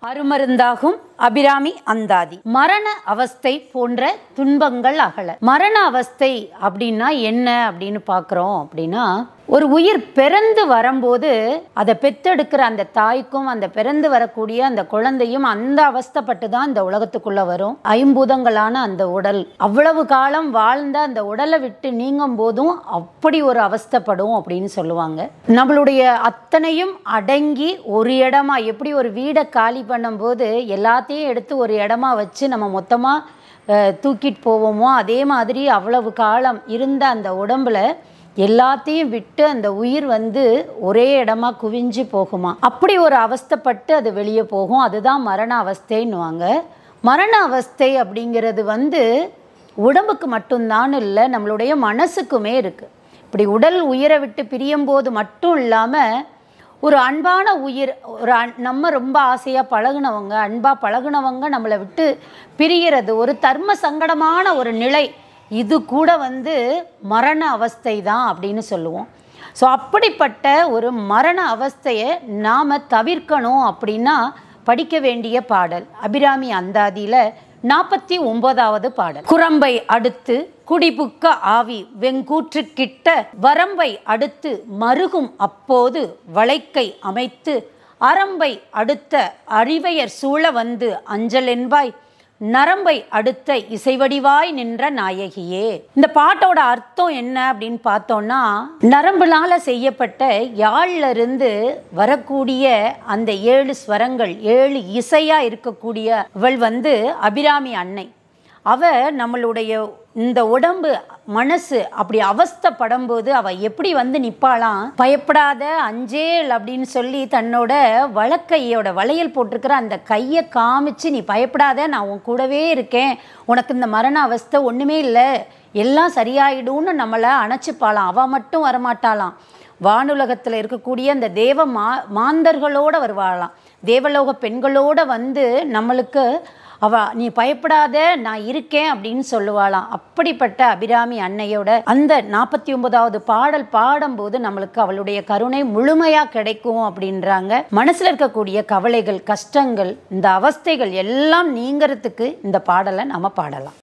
அருமருந்தாகும் அபிராமி அந்தாதி மரண அவஸ்தை போன்ற துன்பங்கள் அகல மரண அவஸ்தை அப்படின்னா என்ன அப்படின்னு பார்க்குறோம் அப்படின்னா ஒரு உயிர் பிறந்து வரும்போது அதை பெத்தெடுக்கிற அந்த தாய்க்கும் அந்த பிறந்து வரக்கூடிய அந்த குழந்தையும் அந்த அவஸ்தைப்பட்டு தான் இந்த உலகத்துக்குள்ள வரும் ஐம்பூதங்களான அந்த உடல் அவ்வளவு காலம் வாழ்ந்த அந்த உடலை விட்டு நீங்கும் போதும் அப்படி ஒரு அவஸ்தைப்படும் அப்படின்னு சொல்லுவாங்க நம்மளுடைய அத்தனையும் அடங்கி ஒரு இடமா எப்படி ஒரு வீடை காலி பண்ணும்போது எல்லாத்தையும் எடுத்து ஒரு இடமா வச்சு நம்ம மொத்தமாக தூக்கிட்டு போவோமோ அதே மாதிரி அவ்வளவு காலம் இருந்த அந்த உடம்புல எல்லாத்தையும் விட்டு அந்த உயிர் வந்து ஒரே இடமா குவிஞ்சு போகுமா அப்படி ஒரு அவஸ்தைப்பட்டு அது வெளியே போகும் அதுதான் மரண அவஸ்தைன்னுவாங்க மரண அவஸ்தை அப்படிங்கிறது வந்து உடம்புக்கு மட்டும்தான் இல்லை நம்மளுடைய மனசுக்குமே இருக்குது இப்படி உடல் உயிரை விட்டு பிரியும் போது மட்டும் இல்லாமல் ஒரு அன்பான உயிர் ஒரு அன் நம்ம ரொம்ப ஆசையாக பழகுனவங்க அன்பாக பழகுனவங்க நம்மளை விட்டு பிரிகிறது ஒரு தர்ம சங்கடமான ஒரு நிலை இது கூட வந்து மரண அவஸ்தை தான் அப்படின்னு சொல்லுவோம் ஸோ அப்படிப்பட்ட ஒரு மரண அவஸ்தையை நாம் தவிர்க்கணும் அப்படின்னா படிக்க வேண்டிய பாடல் அபிராமி அந்தாதியில் நாற்பத்தி ஒன்பதாவது பாடல் குரம்பை அடுத்து குடிபுக்க ஆவி வெங்கூற்று கிட்ட வரம்பை அடுத்து மருகும் அப்போது வளைக்கை அமைத்து அரம்பை அடுத்த அறிவையர் சூழ வந்து அஞ்சல் என்பாய் நரம்பை அடுத்த இசைவடிவாய் நின்ற நாயகியே இந்த பாட்டோட அர்த்தம் என்ன அப்படின்னு பார்த்தோம்னா நரம்புனால செய்யப்பட்ட யாழ்ல இருந்து வரக்கூடிய அந்த ஏழு ஸ்வரங்கள் ஏழு இசையா இருக்கக்கூடிய அவள் வந்து அபிராமி அன்னை அவ நம்மளுடைய இந்த உடம்பு மனசு அப்படி அவஸ்தைப்படும் போது அவ எப்படி வந்து நிப்பாளாம் பயப்படாத அஞ்சேல் அப்படின்னு சொல்லி தன்னோட வழக்கையோட வளையல் போட்டிருக்கிற அந்த கையை காமிச்சு நீ பயப்படாத நான் உன் கூடவே இருக்கேன் உனக்கு இந்த மரண அவஸ்தை ஒன்றுமே இல்லை எல்லாம் சரியாயிடும்னு நம்மளை அணைச்சிப்பாளாம் அவ மட்டும் வரமாட்டாளாம் வானுலகத்தில் இருக்கக்கூடிய அந்த தேவ மா மாந்தர்களோட வருவாளாம் தேவலோக பெண்களோட வந்து நம்மளுக்கு அவ நீ பயப்படாத நான் இருக்கேன் அப்படின்னு சொல்லுவாளாம் அப்படிப்பட்ட அபிராமி அன்னையோட அந்த நாற்பத்தி ஒன்பதாவது பாடல் பாடும்போது நம்மளுக்கு அவளுடைய கருணை முழுமையா கிடைக்கும் அப்படின்றாங்க மனசுல இருக்கக்கூடிய கவலைகள் கஷ்டங்கள் இந்த அவஸ்தைகள் எல்லாம் நீங்கிறதுக்கு இந்த பாடலை நாம பாடலாம்